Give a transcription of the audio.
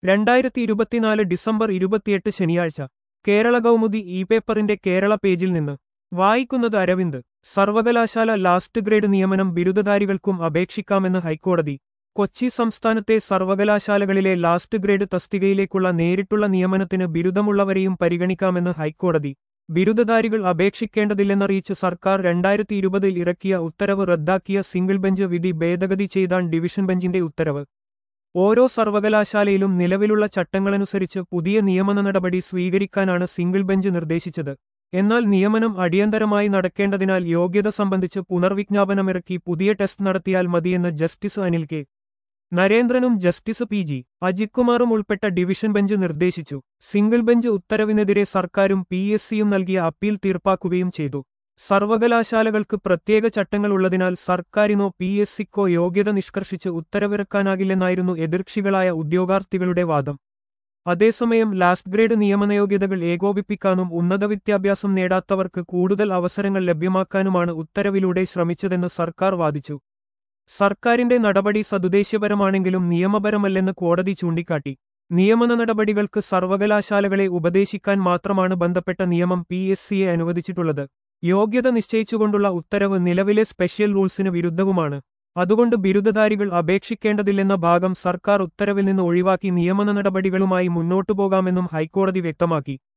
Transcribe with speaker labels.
Speaker 1: രണ്ടായിരത്തി ഇരുപത്തിനാല് ഡിസംബർ ഇരുപത്തിയെട്ട് ശനിയാഴ്ച കേരള കൗമുദി ഇ പേപ്പറിന്റെ കേരള പേജിൽ നിന്ന് വായിക്കുന്നത് അരവിന്ദ് സർവകലാശാല ലാസ്റ്റ് ഗ്രേഡ് നിയമനം ബിരുദധാരികൾക്കും അപേക്ഷിക്കാമെന്ന് ഹൈക്കോടതി കൊച്ചി സംസ്ഥാനത്തെ സർവകലാശാലകളിലെ ലാസ്റ്റ് ഗ്രേഡ് തസ്തികയിലേക്കുള്ള നേരിട്ടുള്ള നിയമനത്തിന് ബിരുദമുള്ളവരെയും പരിഗണിക്കാമെന്ന് ഹൈക്കോടതി ബിരുദധാരികൾ അപേക്ഷിക്കേണ്ടതില്ലെന്നറിയിച്ച് സർക്കാർ രണ്ടായിരത്തി ഇരുപതിൽ ഇറക്കിയ ഉത്തരവ് റദ്ദാക്കിയ സിംഗിൾ ബെഞ്ച് വിധി ഭേദഗതി ചെയ്താൻ ഡിവിഷൻ ബെഞ്ചിന്റെ ഉത്തരവ് ഓരോ സർവകലാശാലയിലും നിലവിലുള്ള ചട്ടങ്ങളനുസരിച്ച് പുതിയ നിയമന നടപടി സ്വീകരിക്കാനാണ് സിംഗിൾ ബെഞ്ച് നിർദ്ദേശിച്ചത് എന്നാൽ നിയമനം അടിയന്തരമായി നടക്കേണ്ടതിനാൽ യോഗ്യത സംബന്ധിച്ച് പുനർവിജ്ഞാപനമിറക്കി പുതിയ ടെസ്റ്റ് നടത്തിയാൽ മതിയെന്ന് ജസ്റ്റിസ് അനിൽ കെ നരേന്ദ്രനും ജസ്റ്റിസ് പി ജി അജിത്കുമാറും ഉൾപ്പെട്ട ഡിവിഷൻ ബെഞ്ച് നിർദ്ദേശിച്ചു സിംഗിൾ ബെഞ്ച് ഉത്തരവിനെതിരെ സർക്കാരും പി എസ് സിയും നൽകിയ അപ്പീൽ തീർപ്പാക്കുകയും ചെയ്തു സർവകലാശാലകൾക്ക് പ്രത്യേക ചട്ടങ്ങൾ ഉള്ളതിനാൽ സർക്കാരിനോ പി എസ് സിക്കോ യോഗ്യത നിഷ്കർഷിച്ച് ഉത്തരവിറക്കാനാകില്ലെന്നായിരുന്നു എതിർക്ഷികളായ ഉദ്യോഗാർത്ഥികളുടെ വാദം അതേസമയം ലാസ്റ്റ് ഗ്രേഡ് നിയമനയോഗ്യതകൾ ഏകോപിപ്പിക്കാനും ഉന്നത വിദ്യാഭ്യാസം നേടാത്തവർക്ക് കൂടുതൽ അവസരങ്ങൾ ലഭ്യമാക്കാനുമാണ് ഉത്തരവിലൂടെ ശ്രമിച്ചതെന്ന് സർക്കാർ വാദിച്ചു സർക്കാരിന്റെ നടപടി സതുദ്ദേശ്യപരമാണെങ്കിലും നിയമപരമല്ലെന്ന് കോടതി ചൂണ്ടിക്കാട്ടി നിയമന നടപടികൾക്ക് സർവകലാശാലകളെ ഉപദേശിക്കാൻ മാത്രമാണ് ബന്ധപ്പെട്ട നിയമം പി എസ് സിയെ അനുവദിച്ചിട്ടുള്ളത് യോഗ്യത നിശ്ചയിച്ചുകൊണ്ടുള്ള ഉത്തരവ് നിലവിലെ സ്പെഷ്യൽ റൂൾസിന് വിരുദ്ധവുമാണ് അതുകൊണ്ട് ബിരുദധാരികൾ അപേക്ഷിക്കേണ്ടതില്ലെന്ന ഭാഗം സർക്കാർ ഉത്തരവിൽ നിന്ന് ഒഴിവാക്കി നിയമന നടപടികളുമായി മുന്നോട്ടുപോകാമെന്നും ഹൈക്കോടതി വ്യക്തമാക്കി